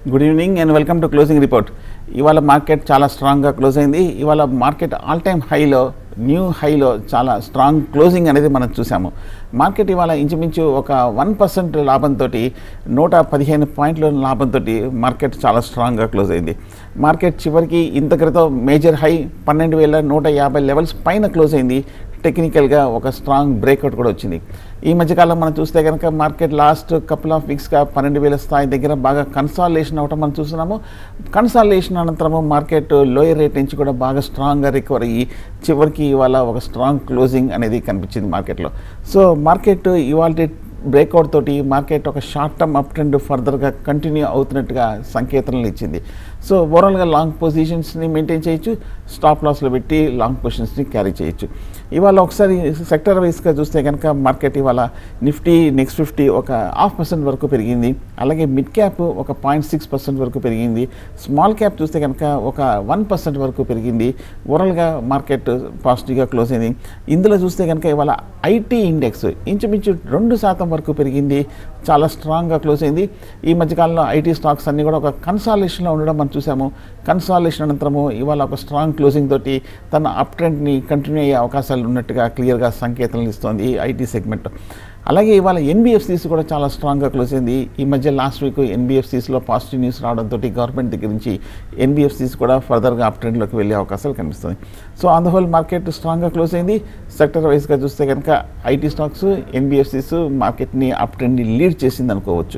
good evening and welcome to closing report ఇవాళ market చాలా స్ట్రాంగ్గా క్లోజ్ అయింది ఇవాళ మార్కెట్ ఆల్ టైమ్ హైలో న్యూ హైలో చాలా స్ట్రాంగ్ క్లోజింగ్ అనేది మనం చూసాము మార్కెట్ ఇవాళ ఇంచుమించు ఒక వన్ పర్సెంట్ లాభంతో నూట పదిహేను పాయింట్ల లాభంతో మార్కెట్ చాలా స్ట్రాంగ్గా క్లోజ్ అయింది మార్కెట్ చివరికి ఇంత క్రితం మేజర్ హై పన్నెండు వేల నూట యాభై లెవెల్స్ పైన క్లోజ్ అయింది టెక్నికల్గా ఒక స్ట్రాంగ్ బ్రేక్అవుట్ కూడా వచ్చింది ఈ మధ్యకాలం మనం చూస్తే కనుక మార్కెట్ లాస్ట్ కపుల్ ఆఫ్ వీక్స్గా పన్నెండు వేల స్థాయి దగ్గర బాగా కన్సాలేషన్ అవటం మనం చూస్తున్నాము కన్సాలేషన్ అనంతరము మార్కెట్ లోయర్ రేట్ నుంచి కూడా బాగా స్ట్రాంగ్గా రికవర్ అయ్యి చివరికి ఇవాళ ఒక స్ట్రాంగ్ క్లోజింగ్ అనేది కనిపించింది మార్కెట్లో సో మార్కెట్ ఇవాళ బ్రేక్అవుట్ తోటి మార్కెట్ ఒక షార్ట్ టర్మ్ అప్ ట్రెండ్ ఫర్దర్గా కంటిన్యూ అవుతున్నట్టుగా సంకేతాలను ఇచ్చింది సో ఓవరాల్గా లాంగ్ పొజిషన్స్ని మెయింటైన్ చేయొచ్చు స్టాప్ లాస్లో పెట్టి లాంగ్ పొజిషన్స్ని క్యారీ చేయొచ్చు ఇవాళ ఒకసారి సెక్టర్ వైస్గా చూస్తే కనుక మార్కెట్ ఇవాళ నిఫ్టీ నెక్స్ట్ ఫిఫ్టీ ఒక హాఫ్ పర్సెంట్ వరకు పెరిగింది అలాగే మిడ్ క్యాప్ ఒక పాయింట్ సిక్స్ పర్సెంట్ వరకు పెరిగింది స్మాల్ క్యాప్ చూస్తే కనుక ఒక వన్ పర్సెంట్ వరకు పెరిగింది ఓవరాల్గా మార్కెట్ పాజిటివ్గా క్లోజ్ అయింది ఇందులో చూస్తే కనుక ఇవాళ ఐటీ ఇండెక్స్ ఇంచుమించు రెండు శాతం వరకు పెరిగింది చాలా స్ట్రాంగ్గా క్లోజ్ అయింది ఈ మధ్యకాలంలో ఐటీ స్టాక్స్ అన్నీ కూడా ఒక కన్సాలేషన్లో ఉండడం మనం చూసాము కన్సాలేషన్ అనంతరము ఇవాళ ఒక స్ట్రాంగ్ క్లోజింగ్ తోటి తన అప్ ట్రెండ్ని కంటిన్యూ అయ్యే అవకాశాలు ఉన్నట్టుగా క్లియర్గా సంకేతాలను ఇస్తోంది ఈ ఐటీ సెగ్మెంట్ అలాగే ఇవాళ ఎన్బిఎఫ్సిస్ కూడా చాలా స్ట్రాంగ్గా క్లోజ్ అయింది ఈ మధ్య లాస్ట్ వీక్ ఎన్బిఎఫ్సిస్లో పాజిటివ్ న్యూస్ రావడంతో గవర్నమెంట్ దగ్గర నుంచి ఎన్బిఎఫ్సిస్ కూడా ఫర్దర్గా అప్ ట్రెండ్లోకి వెళ్ళే అవకాశాలు కనిపిస్తుంది so on the whole market స్ట్రాంగ్గా క్లోజ్ అయింది సెక్టర్ వైజ్గా చూస్తే కనుక ఐటీ స్టాక్స్ ఎన్బిఎఫ్సిస్ మార్కెట్ని అప్ ట్రెండ్ని లీడ్ చేసింది అనుకోవచ్చు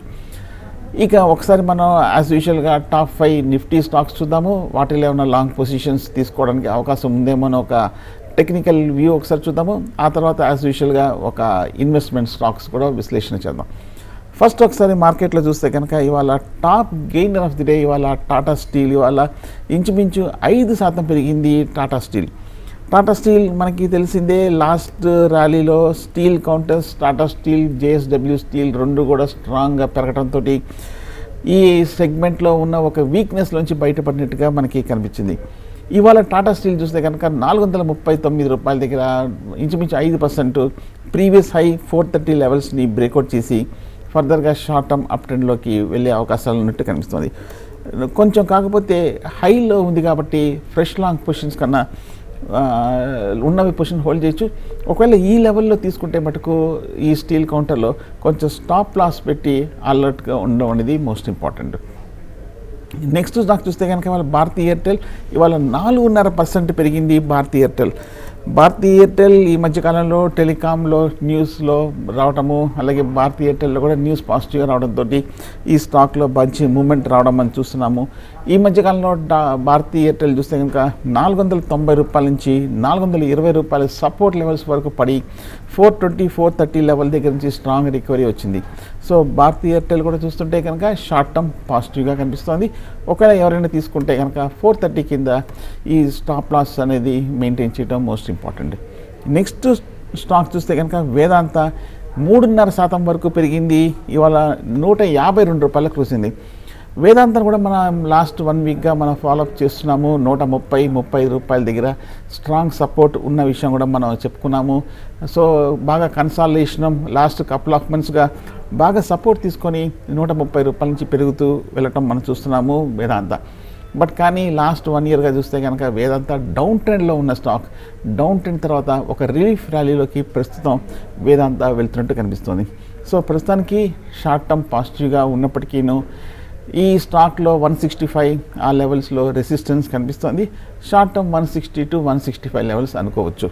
ఇక ఒకసారి మనం యాజ్ యూజువల్గా టాప్ ఫైవ్ నిఫ్టీ స్టాక్స్ చూద్దాము వాటిలో ఏమైనా లాంగ్ పొజిషన్స్ తీసుకోవడానికి అవకాశం ఉందేమో అని ఒక టెక్నికల్ వ్యూ ఒకసారి చూద్దాము ఆ తర్వాత యాజ్ యూజువల్గా ఒక ఇన్వెస్ట్మెంట్ స్టాక్స్ కూడా విశ్లేషణ చేద్దాం ఫస్ట్ ఒకసారి మార్కెట్లో చూస్తే కనుక ఇవాళ top gainer of the day ఇవాళ టాటా స్టీల్ ఇవాళ ఇంచుమించు ఐదు శాతం పెరిగింది టాటా స్టీల్ టాటా స్టీల్ మనకి తెలిసిందే లాస్ట్ ర్యాలీలో steel counters Tata Steel JSW Steel రెండు కూడా స్ట్రాంగ్గా పెరగడంతో ఈ సెగ్మెంట్లో ఉన్న ఒక వీక్నెస్ నుంచి బయటపడినట్టుగా మనకి కనిపించింది ఇవాళ టాటా స్టీల్ చూస్తే కనుక నాలుగు వందల ముప్పై తొమ్మిది రూపాయల దగ్గర ఇంచుమించు ఐదు percent previous high four thirty లెవెల్స్ని బ్రేక్అవుట్ చేసి ఫర్దర్గా షార్ట్ టర్మ్ అప్ ట్రెండ్లోకి వెళ్ళే అవకాశాలు ఉన్నట్టు కనిపిస్తుంది కొంచెం కాకపోతే హైలో ఉంది కాబట్టి ఫ్రెష్ లాంగ్ పొజిషన్స్ కన్నా ఆ, ఉన్నవి పొజిషన్ హోల్డ్ చేయొచ్చు ఒకవేళ ఈ లెవెల్లో తీసుకుంటే మటుకు ఈ స్టీల్ కౌంటర్లో కొంచెం స్టాప్ లాస్ పెట్టి అలర్ట్గా ఉండడం అనేది మోస్ట్ ఇంపార్టెంట్ నెక్స్ట్ స్టాక్ చూస్తే కనుక ఇవాళ భారతీ ఎయిర్టెల్ ఇవాళ నాలుగున్నర పర్సెంట్ పెరిగింది భారతీ ఎయిర్టెల్ భారతీ ఎయిర్టెల్ ఈ మధ్యకాలంలో టెలికాంలో న్యూస్లో రావడము అలాగే భారతీ ఎయిర్టెల్లో కూడా న్యూస్ పాజిటివ్గా రావడంతో ఈ స్టాక్లో మంచి మూమెంట్ రావడం మనం చూస్తున్నాము ఈ మధ్యకాలంలో డా భారతీ ఎయిర్టెల్ చూస్తే కనుక నాలుగు వందల తొంభై రూపాయల నుంచి నాలుగు వందల ఇరవై రూపాయల సపోర్ట్ లెవెల్స్ వరకు పడి four twenty four thirty level దగ్గర నుంచి స్ట్రాంగ్ రికవరీ వచ్చింది సో భారతీ ఎయిర్టెల్ కూడా చూస్తుంటే కనుక షార్ట్ టర్మ్ పాజిటివ్గా కనిపిస్తుంది ఒకవేళ ఎవరైనా తీసుకుంటే కనుక ఫోర్ థర్టీ కింద ఈ స్టాప్ లాస్ అనేది మెయింటైన్ చేయడం మోస్ట్ ఇంపార్టెంట్ నెక్స్ట్ స్టాక్ చూస్తే కనుక వేదాంత మూడున్నర శాతం వరకు పెరిగింది ఇవాళ నూట యాభై రెండు రూపాయలకు కూసింది వేదాంతం కూడా మనం లాస్ట్ వన్ వీక్గా మనం ఫాలోఅప్ చేస్తున్నాము నూట ముప్పై ముప్పై రూపాయల దగ్గర స్ట్రాంగ్ సపోర్ట్ ఉన్న విషయం కూడా మనం చెప్పుకున్నాము సో బాగా కన్సాలేషన్ లాస్ట్ కపుల్ ఆఫ్ మంత్స్గా బాగా సపోర్ట్ తీసుకొని నూట ముప్పై రూపాయల నుంచి పెరుగుతూ వెళ్ళటం మనం చూస్తున్నాము వేదాంత బట్ కానీ లాస్ట్ వన్ ఇయర్గా చూస్తే కనుక వేదాంత డౌన్ ట్రెండ్లో ఉన్న స్టాక్ డౌన్ ట్రెండ్ తర్వాత ఒక రిలీఫ్ ర్యాలీలోకి ప్రస్తుతం వేదాంత వెళ్తున్నట్టు కనిపిస్తుంది సో ప్రస్తుతానికి షార్ట్ టర్మ్ పాజిటివ్గా ఉన్నప్పటికీను ఈ స్టాక్లో వన్ సిక్స్టీ ఫైవ్ ఆ లెవెల్స్లో రెసిస్టెన్స్ కనిపిస్తుంది short term one sixty to one sixty five levels అనుకోవచ్చు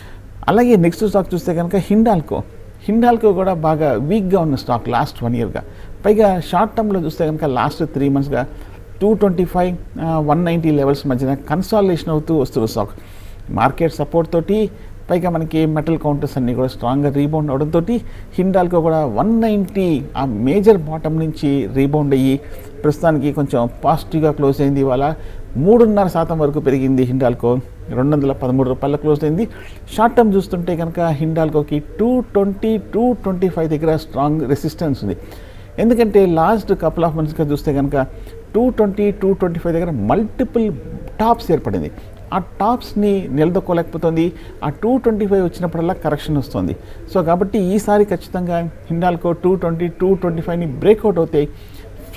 అలాగే నెక్స్ట్ స్టాక్ చూస్తే కనుక హిండాల్కో హిండాల్కో కూడా బాగా వీక్గా ఉన్న స్టాక్ లాస్ట్ వన్ ఇయర్గా పైగా షార్ట్ టర్మ్లో చూస్తే కనుక లాస్ట్ త్రీ మంత్స్గా two twenty five one ninety levels మధ్యన కన్సాలేషన్ అవుతూ వస్తున్న స్టాక్ మార్కెట్ సపోర్ట్ తోటి పైగా మనకి మెటల్ కౌంటర్స్ అన్నీ కూడా స్ట్రాంగ్గా రీబౌండ్ అవడంతో హిండాల్కో కూడా వన్ నైంటీ ఆ మేజర్ బాటమ్ నుంచి రీబౌండ్ అయ్యి ప్రస్తుతానికి కొంచెం పాజిటివ్గా క్లోజ్ అయింది ఇవాళ మూడున్నర శాతం వరకు పెరిగింది హిండాల్కో రెండు వందల పదమూడు రూపాయల క్లోజ్ అయింది షార్ట్ టర్మ్ చూస్తుంటే కనుక హిండాల్కోకి two twenty two twenty five దగ్గర స్ట్రాంగ్ రెసిస్టెన్స్ ఉంది ఎందుకంటే లాస్ట్ కపుల్ ఆఫ్ మంత్స్గా చూస్తే కనుక two twenty two twenty five దగ్గర మల్టిపుల్ టాప్స్ ఏర్పడింది ఆ టాప్స్ని నిలదొక్కోలేకపోతుంది ఆ టూ ట్వంటీ ఫైవ్ వచ్చినప్పుడల్లా కరెక్షన్ వస్తుంది సో కాబట్టి ఈసారి ఖచ్చితంగా Hindalco two twenty two twenty ఫైవ్ని బ్రేక్అవుట్ అవుతాయి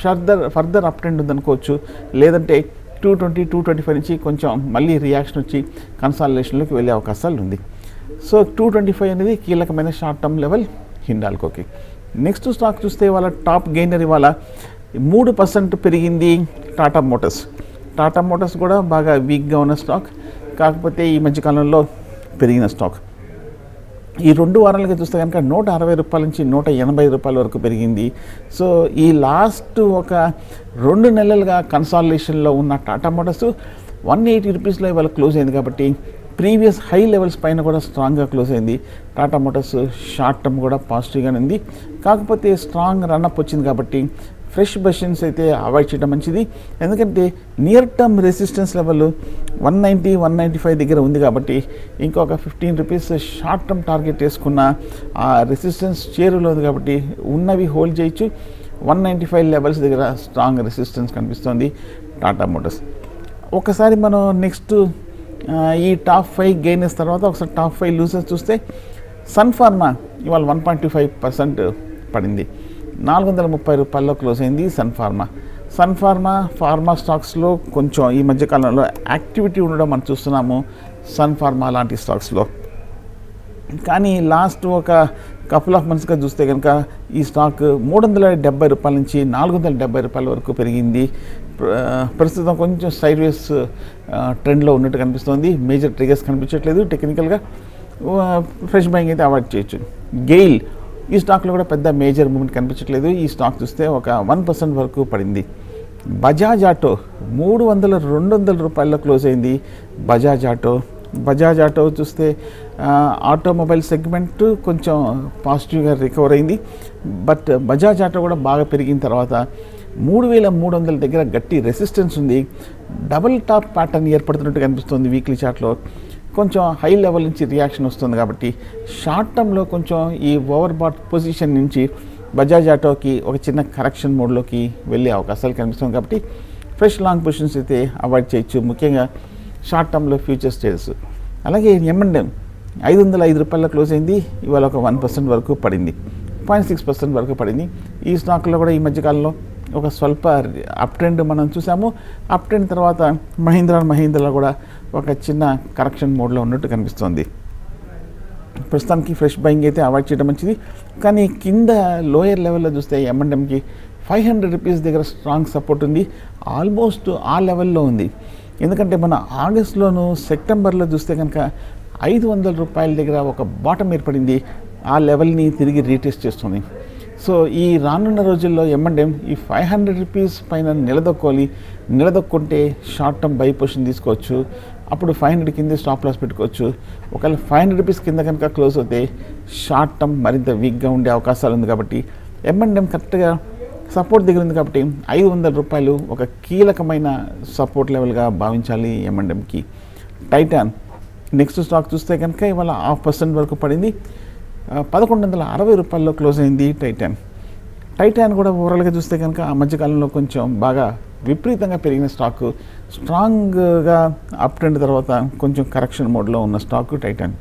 ఫర్దర్ ఫర్దర్ అప్ ట్రెండ్ ఉందనుకోవచ్చు లేదంటే two twenty two twenty five నుంచి కొంచెం మళ్ళీ రియాక్షన్ వచ్చి కన్సాలిడేషన్లోకి వెళ్ళే అవకాశాలు ఉంది సో టూ ట్వంటీ ఫైవ్ అనేది కీలకమైన షార్ట్ టర్మ్ లెవెల్ హిండాల్కోకి నెక్స్ట్ స్టాక్ చూస్తే వాళ్ళ టాప్ గెయినర్ ఇవాళ మూడు పర్సెంట్ పెరిగింది టాటా మోటార్స్ టాటా మోటార్స్ కూడా బాగా వీక్గా ఉన్న స్టాక్ కాకపోతే ఈ మధ్యకాలంలో పెరిగిన స్టాక్ ఈ రెండు వారాలుగా చూస్తే కనుక నూట అరవై రూపాయల నుంచి నూట ఎనభై రూపాయల వరకు పెరిగింది సో ఈ లాస్ట్ ఒక రెండు నెలలుగా కన్సాలిడేషన్లో ఉన్న టాటా మోటార్స్ వన్ ఎయిటీ రూపీస్లో ఇవాళ క్లోజ్ అయింది కాబట్టి ప్రీవియస్ హై లెవెల్స్ పైన కూడా స్ట్రాంగ్గా క్లోజ్ అయింది టాటా మోటార్స్ షార్ట్ టర్మ్ కూడా పాజిటివ్గానే ఉంది కాకపోతే స్ట్రాంగ్ రన్అప్ వచ్చింది కాబట్టి ఫ్రెష్ బషన్స్ అయితే అవాయిడ్ చేయడం మంచిది ఎందుకంటే near term resistance level one ninety one ninety five దగ్గర ఉంది కాబట్టి ఇంకొక fifteen rupees short term target వేసుకున్న ఆ రెసిస్టెన్స్ చేరులో ఉంది కాబట్టి ఉన్నవి హోల్డ్ చేయొచ్చు వన్ నైంటీ ఫైవ్ లెవెల్స్ దగ్గర స్ట్రాంగ్ రెసిస్టెన్స్ కనిపిస్తుంది టాటా మోటార్స్ ఒకసారి మనం నెక్స్ట్ ఈ టాప్ ఫైవ్ గెయినర్స్ తర్వాత ఒకసారి టాప్ ఫైవ్ లూజర్స్ చూస్తే సన్ ఫార్మా ఇవాళ one point two five percent పడింది నాలుగు వందల ముప్పై రూపాయల్లో క్లోజ్ అయింది Sun Pharma Sun Pharma pharma స్టాక్స్లో కొంచెం ఈ మధ్య కాలంలో యాక్టివిటీ ఉండడం మనం చూస్తున్నాము సన్ ఫార్మా లాంటి స్టాక్స్లో కానీ లాస్ట్ ఒక కపుల్ ఆఫ్ మంత్స్గా చూస్తే కనుక ఈ స్టాక్ మూడు వందల డెబ్బై రూపాయల నుంచి నాలుగు వందల డెబ్బై రూపాయల వరకు పెరిగింది ప్ర- ప్రస్తుతం కొంచెం సైడ్ వేస్ ట్రెండ్లో ఉన్నట్టు కనిపిస్తుంది మేజర్ ట్రిగర్స్ కనిపించట్లేదు టెక్నికల్గా ఫ్రెష్ బయింగ్ అయితే అవాయిడ్ చేయొచ్చు గెయిల్ ఈ స్టాక్లో కూడా పెద్ద మేజర్ మూమెంట్ కనిపించట్లేదు ఈ స్టాక్ చూస్తే ఒక వన్ పర్సెంట్ వరకు పడింది బజాజ్ ఆటో మూడు వందల రెండు వందల రూపాయల్లో క్లోజ్ అయింది బజాజ్ ఆటో బజాజ్ ఆటో చూస్తే ఆ, ఆటోమొబైల్ సెగ్మెంట్ కొంచెం పాజిటివ్గా రికవర్ అయింది బట్ బజాజ్ ఆటో కూడా బాగా పెరిగిన తర్వాత మూడు వేల మూడు వందల దగ్గర గట్టి రెసిస్టెన్స్ ఉంది డబుల్ టాప్ ప్యాటర్న్ ఏర్పడుతున్నట్టు కనిపిస్తుంది వీక్లీ చార్ట్లో కొంచెం హై లెవెల్ నుంచి రియాక్షన్ వస్తుంది కాబట్టి షార్ట్ టర్మ్లో కొంచెం ఈ ఓవర్ బాట్ పొజిషన్ నుంచి బజాజ్ ఆటోకి ఒక చిన్న కరెక్షన్ మోడ్లోకి వెళ్ళే అవకాశాలు కనిపిస్తుంది కాబట్టి ఫ్రెష్ లాంగ్ పొజిషన్స్ అయితే అవాయిడ్ చేయొచ్చు ముఖ్యంగా షార్ట్ టర్మ్లో ఫ్యూచర్ స్టేట్స్ అలాగే ఎంఎండ్ఎం ఐదు వందల ఐదు రూపాయల క్లోజ్ అయింది ఇవాళ ఒక వన్ పర్సెంట్ వరకు పడింది పాయింట్ సిక్స్ పర్సెంట్ వరకు పడింది ఈ స్టాక్లో కూడా ఈ మధ్యకాలంలో ఒక స్వల్ప అప్ ట్రెండ్ మనం చూసాము అప్ ట్రెండ్ తర్వాత మహీంద్రా అండ్ మహీంద్రాలో కూడా ఒక చిన్న కరెక్షన్ మోడ్లో ఉన్నట్టు కనిపిస్తుంది ప్రస్తుతానికి ఫ్రెష్ బయింగ్ అయితే అవాయిడ్ చేయడం మంచిది కానీ కింద లోయర్ లెవెల్లో చూస్తే ఎంఎండ్ఎంకి ఫైవ్ హండ్రెడ్ రూపీస్ దగ్గర స్ట్రాంగ్ సపోర్ట్ ఉంది ఆల్మోస్ట్ ఆ లెవెల్లో ఉంది ఎందుకంటే మన ఆగస్ట్లోను సెప్టెంబర్లో చూస్తే కనుక ఐదు వందల రూపాయల దగ్గర ఒక బాటం ఏర్పడింది ఆ లెవెల్ని తిరిగి రీటెస్ట్ చేస్తుంది సో ఈ రానున్న రోజుల్లో ఎమ్మండేం ఈ ఫైవ్ హండ్రెడ్ రూపీస్ పైన నిలదొక్కోవాలి నిలదొక్కుంటే షార్ట్ టర్మ్ బై పొజిషన్ తీసుకోవచ్చు అప్పుడు ఫైవ్ హండ్రెడ్ కింద స్టాప్ లాస్ పెట్టుకోవచ్చు ఒకవేళ ఫైవ్ హండ్రెడ్ రూపీస్ కింద కనుక క్లోజ్ అవుతే షార్ట్ టర్మ్ మరింత వీక్గా ఉండే అవకాశాలు ఉంది కాబట్టి ఎమ్మండేం కరెక్ట్గా సపోర్ట్ దగ్గర ఉంది కాబట్టి ఐదు వందల రూపాయలు ఒక కీలకమైన సపోర్ట్ లెవెల్గా భావించాలి ఎమ్మండెంకి టైటాన్ నెక్స్ట్ స్టాక్ చూస్తే కనుక ఇవాళ హాఫ్ పర్సెంట్ వరకు పడింది ఆ, పదకొండు వందల అరవై రూపాయల్లో క్లోజ్ అయింది టైటాన్ టైటాన్ కూడా ఓవరాల్గా చూస్తే కనుక ఆ మధ్యకాలంలో కొంచెం బాగా విపరీతంగా పెరిగిన స్టాక్ స్ట్రాంగ్గా అప్ ట్రెండ్ తర్వాత కొంచెం కరెక్షన్ మోడ్లో ఉన్న స్టాక్ టైటాన్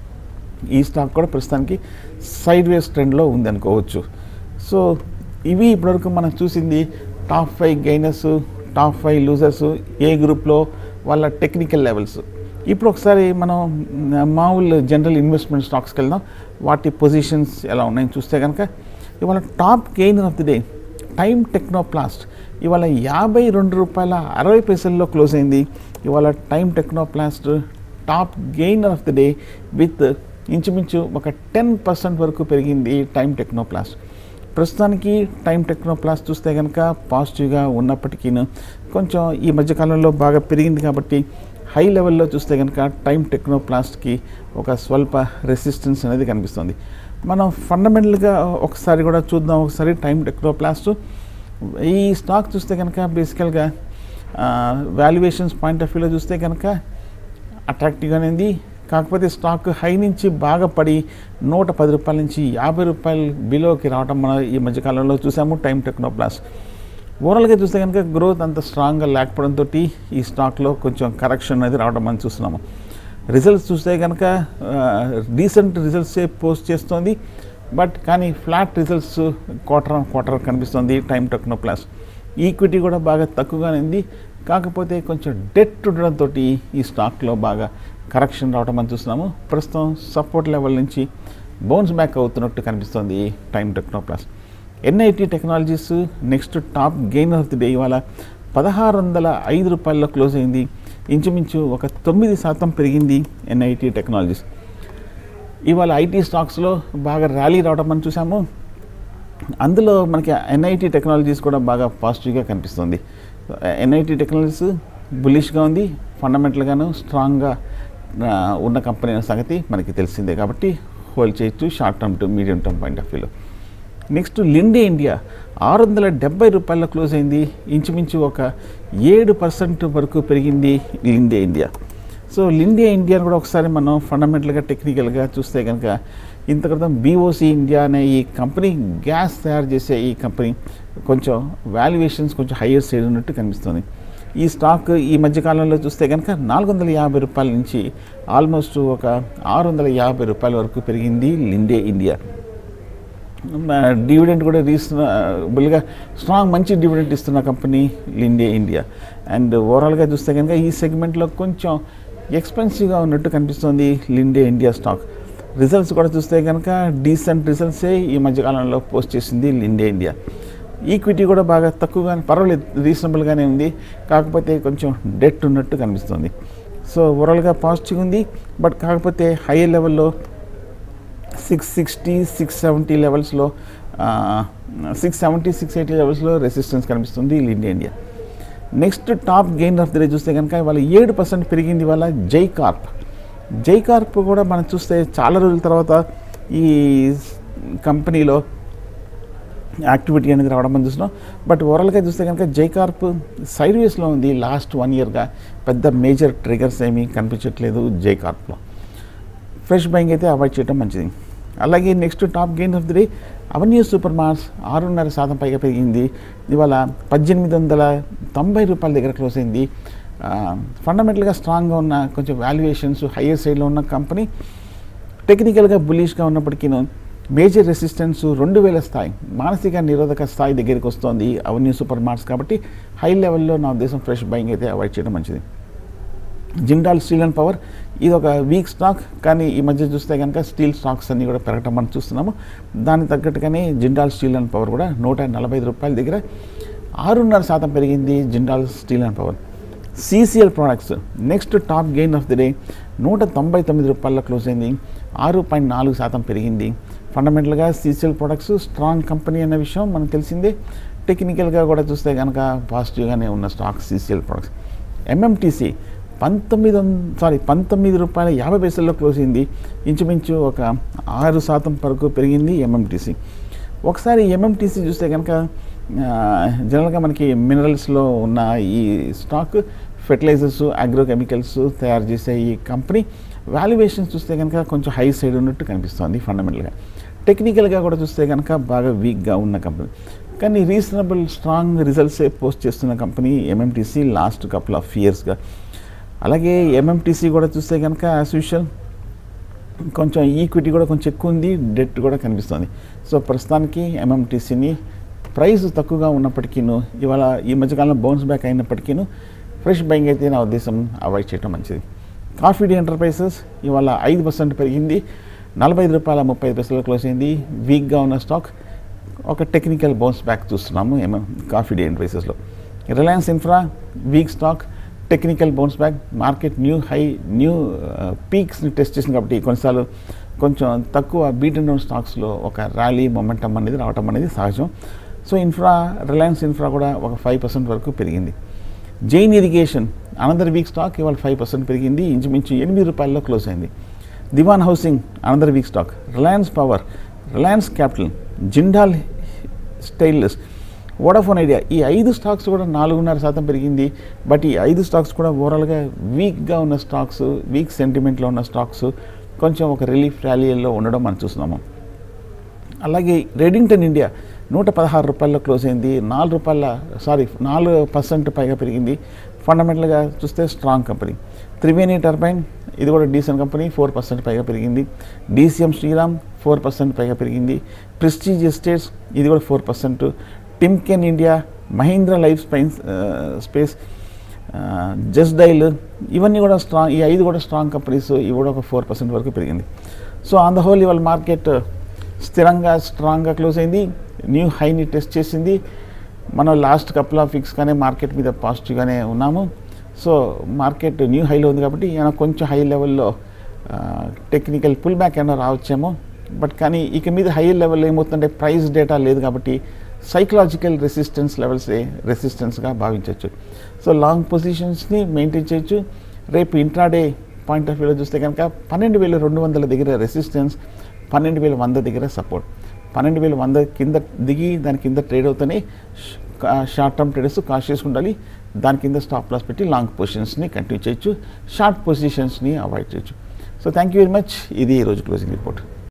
ఈ స్టాక్ కూడా ప్రస్తుతానికి సైడ్ వేస్ ట్రెండ్లో ఉంది అనుకోవచ్చు సో ఇవి ఇప్పటివరకు మనం చూసింది top five gainers top five losers ఏ గ్రూప్లో వాళ్ళ టెక్నికల్ లెవెల్స్ ఇప్పుడు ఒకసారి మనం మ్, మామూలు జనరల్ ఇన్వెస్ట్మెంట్ స్టాక్స్కి వెళ్దాం వాటి పొజిషన్స్ ఎలా ఉన్నాయని చూస్తే కనుక ఇవాళ top gainer of the day Time Technoplast ఇవాళ యాభై రెండు రూపాయల అరవై పైసల్లో క్లోజ్ అయింది ఇవాళ Time Technoplast top gainer of the day with ఇంచుమించు ఒక టెన్ పర్సెంట్ వరకు పెరిగింది టైమ్ టెక్నోప్లాస్ట్ ప్రస్తుతానికి టైం టెక్నోప్లాస్ చూస్తే కనుక పాజిటివ్గా ఉన్నప్పటికీ కొంచెం ఈ మధ్యకాలంలో బాగా పెరిగింది కాబట్టి హై లెవెల్లో చూస్తే కనుక టైం టెక్నోప్లాస్ట్కి ఒక స్వల్ప రెసిస్టెన్స్ అనేది కనిపిస్తుంది మనం ఫండమెంటల్గా ఒకసారి కూడా చూద్దాం ఒకసారి టైం టెక్నోప్లాస్ట్ ఈ స్టాక్ చూస్తే కనుక బేసికల్గా వాల్యుయేషన్స్ పాయింట్ ఆఫ్ వ్యూలో చూస్తే కనుక అట్రాక్టివ్గానే ఉంది కాకపోతే స్టాక్ హై నుంచి బాగా పడి నూట పది రూపాయల నుంచి యాభై రూపాయలు బిలోకి రావడం మనం ఈ మధ్యకాలంలో చూసాము టైం టెక్నోప్లాస్ ఓవరాల్గా చూస్తే కనుక గ్రోత్ అంత స్ట్రాంగ్గా లేకపోవడంతో ఈ స్టాక్లో కొంచెం కరెక్షన్ అనేది రావడం మనం చూస్తున్నాము రిజల్ట్స్ చూస్తే కనుక డీసెంట్ రిజల్ట్సే పోస్ట్ చేస్తోంది బట్ కానీ flat results quarter on quarter కనిపిస్తుంది టైం టెక్నోప్లాస్ ఈక్విటీ కూడా బాగా తక్కువగానే ఉంది కాకపోతే కొంచెం డెట్ ఉండడంతో ఈ స్టాక్లో బాగా కరెక్షన్ రావడం మనం చూస్తున్నాము ప్రస్తుతం సపోర్ట్ లెవెల్ నుంచి బౌన్స్ బ్యాక్ అవుతున్నట్టు కనిపిస్తుంది Time Technoplast NIIT Technologies next top gain of the day ఇవాళ పదహారు వందల ఐదు రూపాయల్లో క్లోజ్ అయింది ఇంచుమించు ఒక తొమ్మిది శాతం పెరిగింది ఎన్ఐటి టెక్నాలజీస్ ఇవాళ ఐటీ స్టాక్స్లో బాగా ర్యాలీ రావడం మనం చూసాము అందులో మనకి ఎన్ఐటి టెక్నాలజీస్ కూడా బాగా పాజిటివ్గా కనిపిస్తుంది ఎన్ఐటి టెక్నాలజీస్ బులిష్గా ఉంది ఫండమెంటల్గాను స్ట్రాంగ్గా ఆ, ఉన్న కంపెనీ అనే సంగతి మనకి తెలిసిందే కాబట్టి హోల్డ్ చేయొచ్చు short term to medium term point of వ్యూలో నెక్స్ట్ లిండే ఇండియా ఆరు వందల డెబ్బై రూపాయల క్లోజ్ అయింది ఇంచుమించు ఒక ఏడు పర్సెంట్ వరకు పెరిగింది లిండే ఇండియా సో లిండే ఇండియాని కూడా ఒకసారి మనం ఫండమెంటల్గా టెక్నికల్గా చూస్తే కనుక ఇంత క్రితం బీఓసి ఇండియా అనే ఈ కంపెనీ గ్యాస్ తయారు చేసే ఈ కంపెనీ కొంచెం వాల్యుయేషన్స్ కొంచెం హయ్యర్ సైడ్ ఉన్నట్టు కనిపిస్తుంది ఈ స్టాక్ ఈ మధ్యకాలంలో చూస్తే కనుక నాలుగు వందల యాభై రూపాయల నుంచి ఆల్మోస్ట్ ఒక ఆరు వందల యాభై రూపాయల వరకు పెరిగింది లిండే ఇండియా డివిడెంట్ కూడా రీజనబుల్గా స్ట్రాంగ్ మంచి డివిడెంట్ ఇస్తున్న కంపెనీ లిండే ఇండియా అండ్ ఓవరాల్గా చూస్తే కనుక ఈ సెగ్మెంట్లో కొంచెం ఎక్స్పెన్సివ్గా ఉన్నట్టు కనిపిస్తుంది లిండే ఇండియా స్టాక్ రిజల్ట్స్ కూడా చూస్తే కనుక డీసెంట్ రిజల్ట్సే ఈ మధ్యకాలంలో పోస్ట్ చేసింది లిండే ఇండియా ఈక్విటీ కూడా బాగా తక్కువగానే పర్వాలేదు రీజనబుల్గానే ఉంది కాకపోతే కొంచెం డెట్ ఉన్నట్టు కనిపిస్తుంది సో ఓవరాల్గా పాజిటివ్ ఉంది బట్ కాకపోతే హైయర్ లెవెల్లో సిక్స్ సిక్స్టీ సిక్స్ సెవెంటీ లెవెల్స్లో సిక్స్ సెవెంటీ సిక్స్ ఎయిటీ లెవెల్స్లో రెసిస్టెన్స్ కనిపిస్తుంది India India next top gain of the day చూస్తే కనుక ఇవాళ ఏడు పర్సెంట్ పెరిగింది ఇవాళ జై కార్ప్ జై కార్ప్ కూడా మనం చూస్తే చాలా రోజుల తర్వాత ఈ కంపెనీలో యాక్టివిటీ అనేది రావడం మనం చూస్తున్నాం బట్ ఓవరాల్గా చూస్తే కనుక జైకార్ప్ సైడ్ వేస్లో ఉంది లాస్ట్ వన్ ఇయర్గా పెద్ద మేజర్ ట్రిగర్స్ ఏమీ కనిపించట్లేదు జైకార్ప్లో ఫ్రెష్ బయింగ్ అయితే అవాయిడ్ చేయడం మంచిది అలాగే next top gain of the day Avenue Supermarts ఆరున్నర శాతం పైగా పెరిగింది ఇవాళ పద్దెనిమిది వందల తొంభై రూపాయల దగ్గర క్లోజ్ అయింది ఫండమెంటల్గా స్ట్రాంగ్గా ఉన్న కొంచెం వాల్యుయేషన్స్ హయ్యర్ సైడ్లో ఉన్న కంపెనీ టెక్నికల్గా బులిష్గా ఉన్నప్పటికీను మేజర్ రెసిస్టెన్స్ రెండు వేల స్థాయి మానసిక నిరోధక స్థాయి దగ్గరికి వస్తుంది అవన్నీ సూపర్ మార్ట్స్ కాబట్టి హై లెవెల్లో నా ఉద్దేశం ఫ్రెష్ బయింగ్ అయితే అవాయిడ్ చేయడం మంచిది జిండాల్ స్టీల్ అండ్ పవర్ ఇది ఒక వీక్ స్టాక్ కానీ ఈ మధ్య చూస్తే కనుక స్టీల్ స్టాక్స్ అన్నీ కూడా పెరగటం మనం చూస్తున్నాము దానికి తగ్గట్టుగానే జిండాల్ స్టీల్ అండ్ పవర్ కూడా నూట నలభై ఐదు రూపాయల దగ్గర ఆరున్నర శాతం పెరిగింది Jindal Steel and Power CCL Products next top gain of the day నూట తొంభై తొమ్మిది రూపాయల క్లోజ్ అయింది ఆరు పాయింట్ నాలుగు శాతం పెరిగింది ఫండమెంటల్గా సిసిఎల్ ప్రొడక్ట్స్ స్ట్రాంగ్ కంపెనీ అనే విషయం మనకు తెలిసిందే టెక్నికల్గా కూడా చూస్తే కనుక పాజిటివ్గానే ఉన్న స్టాక్ సిసిఎల్ ప్రొడక్ట్స్ ఎంఎంటీసీ పంతొమ్మిది వం సారీ పంతొమ్మిది రూపాయల యాభై పైసల్లో క్లోజ్ అయింది ఇంచుమించు ఒక ఆరు శాతం వరకు పెరిగింది ఎంఎంటీసీ ఒకసారి ఎంఎంటీసీ చూస్తే కనుక జనరల్గా మనకి మినరల్స్లో ఉన్న ఈ స్టాక్ ఫెర్టిలైజర్స్ అగ్రోకెమికల్స్ తయారు చేసే ఈ కంపెనీ వాల్యుయేషన్స్ చూస్తే కనుక కొంచెం హై సైడ్ ఉన్నట్టు కనిపిస్తుంది ఫండమెంటల్గా టెక్నికల్గా కూడా చూస్తే కనుక బాగా వీక్గా ఉన్న కంపెనీ కానీ రీజనబుల్ స్ట్రాంగ్ రిజల్ట్సే పోస్ట్ చేస్తున్న company MMTC last couple of ఇయర్స్గా అలాగే ఎంఎంటీసీ కూడా చూస్తే కనుక యాజ్ యూజువల్ కొంచెం ఈక్విటీ కూడా కొంచెం ఎక్కువ ఉంది డెట్ కూడా కనిపిస్తుంది సో ప్రస్తుతానికి ఎంఎంటీసీని ప్రైస్ తక్కువగా ఉన్నప్పటికీను ఇవాళ ఈ మధ్యకాలంలో బౌన్స్ బ్యాక్ అయినప్పటికీను ఫ్రెష్ బయింగ్ అయితే నా ఉద్దేశం అవాయిడ్ చేయడం మంచిది కాఫీ డే ఎంటర్ప్రైజెస్ ఇవాళ ఐదు పర్సెంట్ పెరిగింది నలభై ఐదు రూపాయల ముప్పై ఐదు పైసలు క్లోజ్ అయింది వీక్గా ఉన్న స్టాక్ ఒక టెక్నికల్ బౌన్స్ బ్యాక్ చూస్తున్నాము ఏమో కాఫీ డే ఎంటర్ప్రైజెస్లో Reliance Infra weak stock technical bounce back market new high new పీక్స్ని టెస్ట్ చేసింది కాబట్టి కొన్నిసార్లు కొంచెం తక్కువ బీట్ అండ్ డౌన్ స్టాక్స్లో ఒక ర్యాలీ మొమెంటం అనేది రావటం అనేది సహజం సో ఇన్ఫ్రా రిలయన్స్ ఇన్ఫ్రా కూడా ఒక ఫైవ్ పర్సెంట్ వరకు పెరిగింది Jain Irrigation another weak stock ఇవాళ ఫైవ్ పర్సెంట్ పెరిగింది ఇంచుమించు ఎనిమిది రూపాయల్లో క్లోజ్ అయింది Dewan Housing another weak stock Reliance Power Reliance Capital Jindal Stainless Vodafone Idea ఈ ఐదు స్టాక్స్ కూడా నాలుగున్నర శాతం పెరిగింది బట్ ఈ ఐదు స్టాక్స్ కూడా ఓవరాల్గా వీక్గా ఉన్న స్టాక్స్ వీక్ సెంటిమెంట్లో ఉన్న స్టాక్స్ కొంచెం ఒక రిలీఫ్ ర్యాలీలో ఉండడం మనం చూస్తున్నాము అలాగే రెడింగ్టన్ ఇండియా నూట పదహారు రూపాయల్లో క్లోజ్ అయింది నాలుగు రూపాయల సారీ నాలుగు పర్సెంట్ పైగా పెరిగింది ఫండమెంటల్గా చూస్తే స్ట్రాంగ్ కంపెనీ త్రివేణి టర్బైన్ ఇది కూడా డీసెంట్ కంపెనీ ఫోర్ పర్సెంట్ పైగా పెరిగింది డీసీఎం శ్రీరామ్ ఫోర్ పర్సెంట్ పైగా పెరిగింది ప్రెస్టీజ్ ఎస్టేట్స్ ఇది కూడా four percent Timken India Mahindra life స్పైన్స్ స్పేస్ జస్ట్ డైల్ ఇవన్నీ కూడా స్ట్రాంగ్ ఈ ఐదు కూడా స్ట్రాంగ్ కంపెనీస్ ఇవి కూడా ఒక ఫోర్ పర్సెంట్ వరకు పెరిగింది సో ఆన్ ద హోల్ ఇవాళ మార్కెట్ స్థిరంగా స్ట్రాంగ్గా క్లోజ్ అయింది న్యూ హైని టెస్ట్ చేసింది మనం లాస్ట్ కపుల్ ఆఫ్ వీక్స్గానే మార్కెట్ మీద పాజిటివ్గానే ఉన్నాము సో మార్కెట్ న్యూ హైలో ఉంది కాబట్టి ఏమైనా కొంచెం హై లెవెల్లో టెక్నికల్ పుల్ బ్యాక్ ఏమైనా రావచ్చేమో బట్ కానీ ఇక మీద హై లెవెల్లో ఏమవుతుందంటే ప్రైస్ డేటా లేదు కాబట్టి సైకలాజికల్ రెసిస్టెన్స్ లెవెల్సే రెసిస్టెన్స్గా భావించవచ్చు సో లాంగ్ పొజిషన్స్ని మెయింటైన్ చేయొచ్చు రేపు ఇంట్రాడే పాయింట్ ఆఫ్ వ్యూలో చూస్తే కనుక పన్నెండు వేల రెండు వందల దగ్గర రెసిస్టెన్స్ పన్నెండు వేల వంద దగ్గర సపోర్ట్ పన్నెండు వేల వంద కింద దిగి దాని కింద ట్రేడ్ అవుతానే షార్ట్ టర్మ్ ట్రేడర్స్ కాషియస్గా ఉండాలి దాని కింద స్టాప్ లాస్ పెట్టి లాంగ్ పొజిషన్స్ని కంటిన్యూ చేయొచ్చు షార్ట్ పొజిషన్స్ని అవాయిడ్ చేయొచ్చు so thank you very much ఇది ఈరోజు క్లోజింగ్ రిపోర్ట్